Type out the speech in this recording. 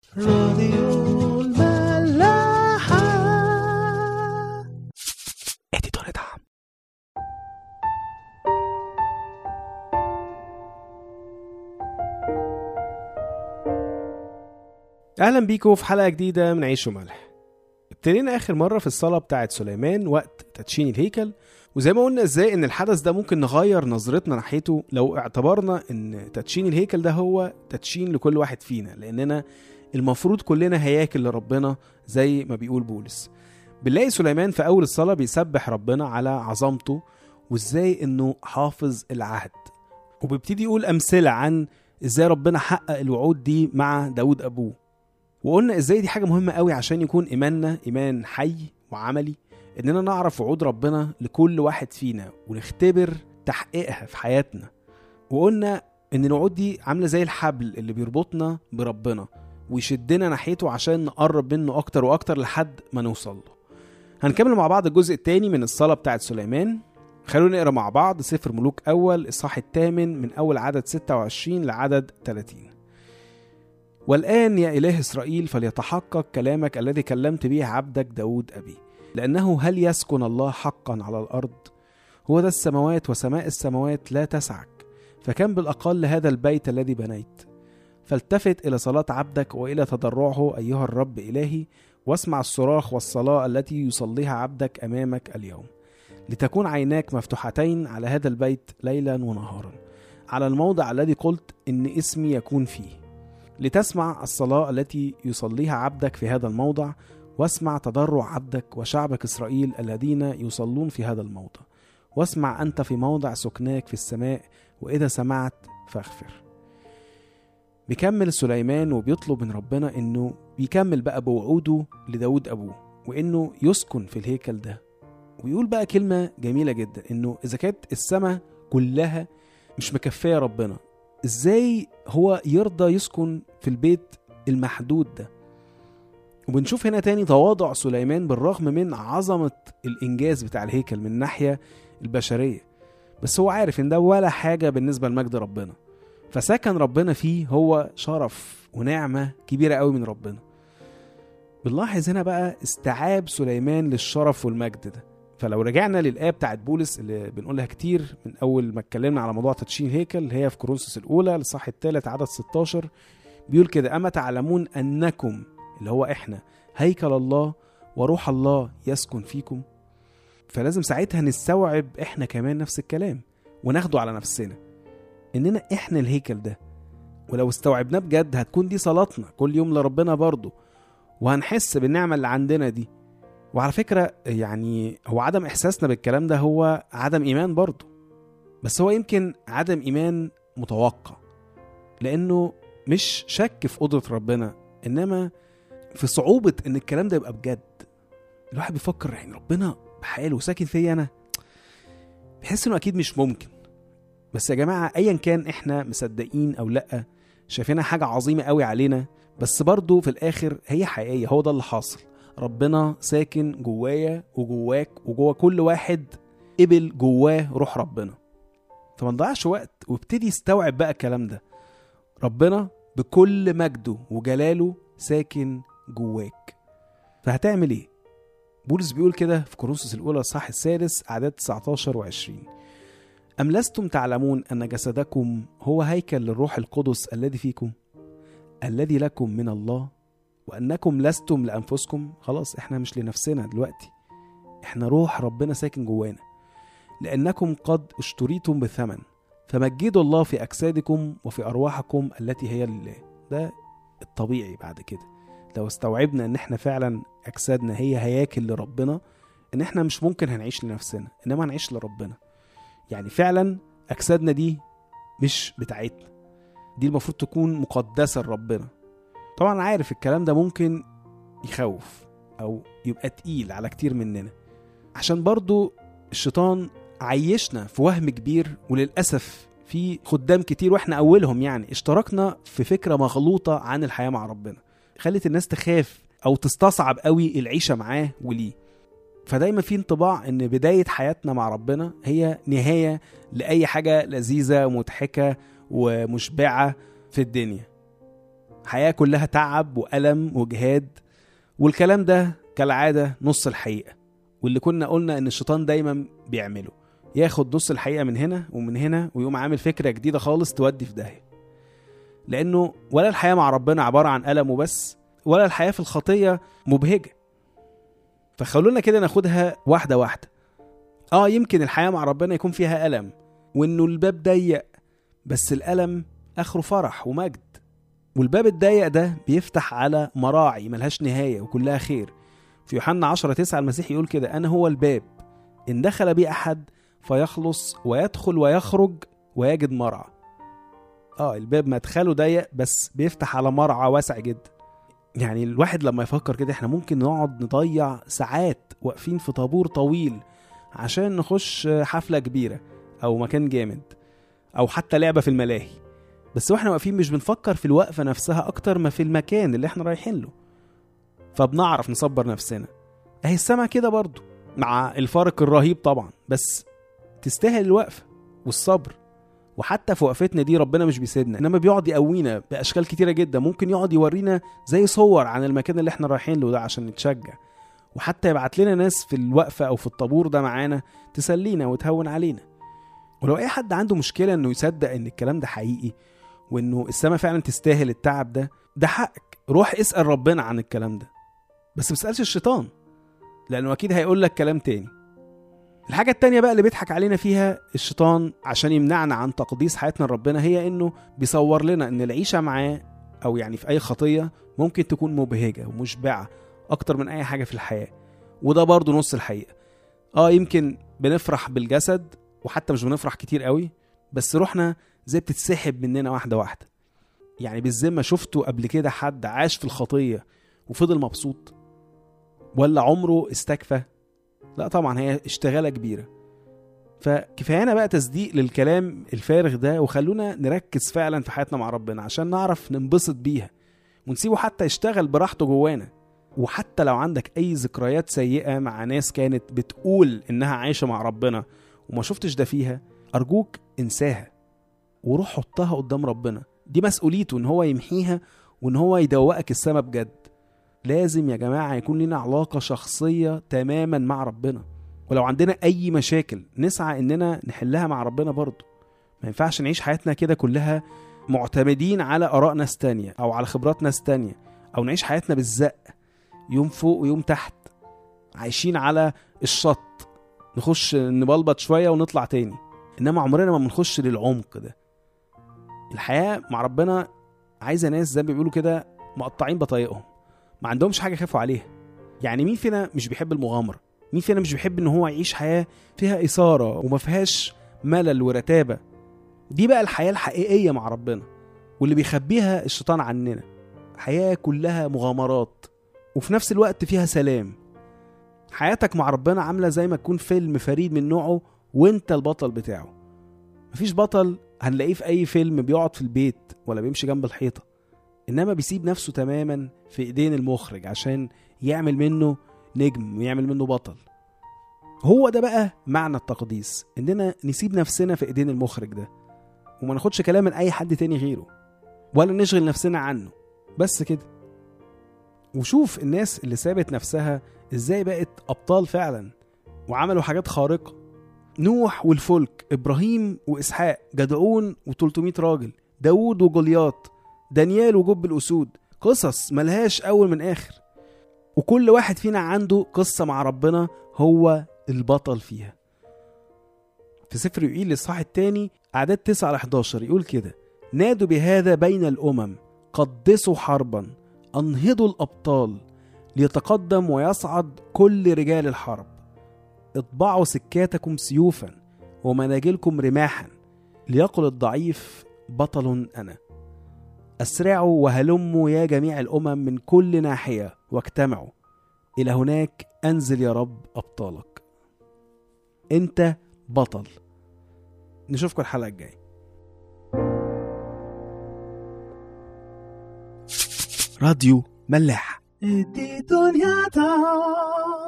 راديو الملاحة اديتور دعم اهلا بيكم في حلقه جديده من عيش وملح ابتدينا اخر مره في الصلاه بتاعه سليمان وقت تدشين الهيكل وزي ما قلنا ازاي ان الحدث ده ممكن نغير نظرتنا ناحيته لو اعتبرنا ان تدشين الهيكل ده هو تدشين لكل واحد فينا لاننا المفروض كلنا هياكل لربنا زي ما بيقول بولس بنلاقي سليمان في اول الصلاه بيسبح ربنا على عظمته وازاي انه حافظ العهد وبيبتدي يقول امثله عن ازاي ربنا حقق الوعود دي مع داود ابوه وقلنا ازاي دي حاجه مهمه قوي عشان يكون ايماننا ايمان حي وعملي اننا نعرف وعود ربنا لكل واحد فينا ونختبر تحقيقها في حياتنا وقلنا ان الوعود دي عامله زي الحبل اللي بيربطنا بربنا ويشدنا ناحيته عشان نقرب منه اكتر واكتر لحد ما نوصل له هنكمل مع بعض الجزء الثاني من الصلاه بتاعت سليمان خلونا نقرا مع بعض سفر ملوك اول اصحاح الثامن من اول عدد 26 لعدد 30 والآن يا إله إسرائيل فليتحقق كلامك الذي كلمت به عبدك داود أبي لأنه هل يسكن الله حقا على الأرض هو ده السماوات وسماء السماوات لا تسعك فكم بالأقل هذا البيت الذي بنيت فالتفت إلى صلاة عبدك وإلى تضرعه أيها الرب إلهي واسمع الصراخ والصلاة التي يصليها عبدك أمامك اليوم لتكون عيناك مفتوحتين على هذا البيت ليلا ونهارا على الموضع الذي قلت إن اسمي يكون فيه لتسمع الصلاة التي يصليها عبدك في هذا الموضع واسمع تضرع عبدك وشعبك إسرائيل الذين يصلون في هذا الموضع واسمع أنت في موضع سكناك في السماء وإذا سمعت فاغفر بيكمل سليمان وبيطلب من ربنا إنه يكمل بقى بوعوده لداود أبوه وإنه يسكن في الهيكل ده ويقول بقى كلمة جميلة جدا إنه إذا كانت السماء كلها مش مكفية ربنا ازاي هو يرضى يسكن في البيت المحدود ده وبنشوف هنا تاني تواضع سليمان بالرغم من عظمة الإنجاز بتاع الهيكل من الناحية البشرية بس هو عارف إن ده ولا حاجة بالنسبة لمجد ربنا فسكن ربنا فيه هو شرف ونعمة كبيرة قوي من ربنا بنلاحظ هنا بقى استيعاب سليمان للشرف والمجد ده فلو رجعنا للآية بتاعت بولس اللي بنقولها كتير من أول ما اتكلمنا على موضوع تدشين الهيكل اللي هي في كورنثوس الأولى الصح الثالث عدد 16 بيقول كده أما تعلمون أنكم اللي هو إحنا هيكل الله وروح الله يسكن فيكم فلازم ساعتها نستوعب إحنا كمان نفس الكلام وناخده على نفسنا إننا إحنا الهيكل ده ولو استوعبناه بجد هتكون دي صلاتنا كل يوم لربنا برضه وهنحس بالنعمة اللي عندنا دي وعلى فكرة يعني هو عدم إحساسنا بالكلام ده هو عدم إيمان برضه بس هو يمكن عدم إيمان متوقع لأنه مش شك في قدرة ربنا إنما في صعوبة إن الكلام ده يبقى بجد الواحد بيفكر يعني ربنا بحاله ساكن فيا أنا بيحس إنه أكيد مش ممكن بس يا جماعة أيا كان إحنا مصدقين أو لأ شايفينها حاجة عظيمة قوي علينا بس برضه في الآخر هي حقيقية هو ده اللي حاصل ربنا ساكن جوايا وجواك وجوا كل واحد قبل جواه روح ربنا فما نضيعش وقت وابتدي استوعب بقى الكلام ده ربنا بكل مجده وجلاله ساكن جواك فهتعمل ايه بولس بيقول كده في كورنثوس الاولى الصح السادس اعداد 19 و20 ام لستم تعلمون ان جسدكم هو هيكل للروح القدس الذي فيكم الذي لكم من الله وانكم لستم لانفسكم خلاص احنا مش لنفسنا دلوقتي احنا روح ربنا ساكن جوانا لانكم قد اشتريتم بثمن فمجدوا الله في اجسادكم وفي ارواحكم التي هي لله ده الطبيعي بعد كده لو استوعبنا ان احنا فعلا اجسادنا هي هياكل لربنا ان احنا مش ممكن هنعيش لنفسنا انما هنعيش لربنا يعني فعلا اجسادنا دي مش بتاعتنا دي المفروض تكون مقدسه لربنا طبعا عارف الكلام ده ممكن يخوف او يبقى تقيل على كتير مننا عشان برضو الشيطان عيشنا في وهم كبير وللاسف في خدام كتير واحنا اولهم يعني اشتركنا في فكره مغلوطه عن الحياه مع ربنا خلت الناس تخاف او تستصعب قوي العيشه معاه وليه فدايما في انطباع ان بدايه حياتنا مع ربنا هي نهايه لاي حاجه لذيذه ومضحكه ومشبعه في الدنيا حياة كلها تعب وألم وجهاد والكلام ده كالعادة نص الحقيقة واللي كنا قلنا إن الشيطان دايما بيعمله ياخد نص الحقيقة من هنا ومن هنا ويقوم عامل فكرة جديدة خالص تودي في داهية لأنه ولا الحياة مع ربنا عبارة عن ألم وبس ولا الحياة في الخطية مبهجة فخلونا كده ناخدها واحدة واحدة اه يمكن الحياة مع ربنا يكون فيها ألم وإنه الباب ضيق بس الألم آخره فرح ومجد والباب الضيق ده بيفتح على مراعي ملهاش نهاية وكلها خير في يوحنا 10 9 المسيح يقول كده أنا هو الباب إن دخل بي أحد فيخلص ويدخل ويخرج ويجد مرعى اه الباب مدخله ضيق بس بيفتح على مرعى واسع جدا يعني الواحد لما يفكر كده احنا ممكن نقعد نضيع ساعات واقفين في طابور طويل عشان نخش حفلة كبيرة أو مكان جامد أو حتى لعبة في الملاهي بس واحنا واقفين مش بنفكر في الوقفة نفسها أكتر ما في المكان اللي احنا رايحين له فبنعرف نصبر نفسنا أهي السما كده برضو مع الفارق الرهيب طبعا بس تستاهل الوقفة والصبر وحتى في وقفتنا دي ربنا مش بيسيبنا انما بيقعد يقوينا باشكال كتيره جدا ممكن يقعد يورينا زي صور عن المكان اللي احنا رايحين له ده عشان نتشجع وحتى يبعت لنا ناس في الوقفه او في الطابور ده معانا تسلينا وتهون علينا ولو اي حد عنده مشكله انه يصدق ان الكلام ده حقيقي وانه السما فعلا تستاهل التعب ده ده حقك روح اسال ربنا عن الكلام ده بس ما تسالش الشيطان لانه اكيد هيقول لك كلام تاني الحاجة التانية بقى اللي بيضحك علينا فيها الشيطان عشان يمنعنا عن تقديس حياتنا لربنا هي انه بيصور لنا ان العيشة معاه او يعني في اي خطية ممكن تكون مبهجة ومشبعة اكتر من اي حاجة في الحياة وده برضه نص الحقيقة اه يمكن بنفرح بالجسد وحتى مش بنفرح كتير قوي بس روحنا زي بتتسحب مننا واحدة واحدة يعني بالذمة شفتوا قبل كده حد عاش في الخطية وفضل مبسوط ولا عمره استكفى لا طبعا هي اشتغالة كبيرة فكفايانا بقى تصديق للكلام الفارغ ده وخلونا نركز فعلا في حياتنا مع ربنا عشان نعرف ننبسط بيها ونسيبه حتى يشتغل براحته جوانا وحتى لو عندك اي ذكريات سيئة مع ناس كانت بتقول انها عايشة مع ربنا وما شفتش ده فيها ارجوك انساها وروح حطها قدام ربنا دي مسؤوليته ان هو يمحيها وان هو يدوقك السما بجد لازم يا جماعة يكون لنا علاقة شخصية تماما مع ربنا ولو عندنا أي مشاكل نسعى إننا نحلها مع ربنا برضه ما ينفعش نعيش حياتنا كده كلها معتمدين على آراء ناس تانية أو على خبرات ناس تانية أو نعيش حياتنا بالزق يوم فوق ويوم تحت عايشين على الشط نخش نبلبط شوية ونطلع تاني إنما عمرنا ما بنخش للعمق ده الحياة مع ربنا عايزة ناس زي ما بيقولوا كده مقطعين بطايقهم ما عندهمش حاجه يخافوا عليها يعني مين فينا مش بيحب المغامره مين فينا مش بيحب ان هو يعيش حياه فيها اثاره وما فيهاش ملل ورتابه دي بقى الحياه الحقيقيه مع ربنا واللي بيخبيها الشيطان عننا حياه كلها مغامرات وفي نفس الوقت فيها سلام حياتك مع ربنا عامله زي ما تكون فيلم فريد من نوعه وانت البطل بتاعه مفيش بطل هنلاقيه في اي فيلم بيقعد في البيت ولا بيمشي جنب الحيطه انما بيسيب نفسه تماما في ايدين المخرج عشان يعمل منه نجم ويعمل منه بطل هو ده بقى معنى التقديس اننا نسيب نفسنا في ايدين المخرج ده وما ناخدش كلام من اي حد تاني غيره ولا نشغل نفسنا عنه بس كده وشوف الناس اللي سابت نفسها ازاي بقت ابطال فعلا وعملوا حاجات خارقه نوح والفلك ابراهيم واسحاق جدعون و300 راجل داوود وجولياط دانيال وجب الأسود قصص ملهاش أول من آخر وكل واحد فينا عنده قصة مع ربنا هو البطل فيها في سفر يوئيل الإصحاح الثاني أعداد 9 ل 11 يقول كده نادوا بهذا بين الأمم قدسوا حربا أنهضوا الأبطال ليتقدم ويصعد كل رجال الحرب اطبعوا سكاتكم سيوفا ومناجلكم رماحا ليقل الضعيف بطل أنا أسرعوا وهلموا يا جميع الأمم من كل ناحية واجتمعوا إلى هناك أنزل يا رب أبطالك أنت بطل نشوفكم الحلقة الجاية راديو ملاح دي دنيا تا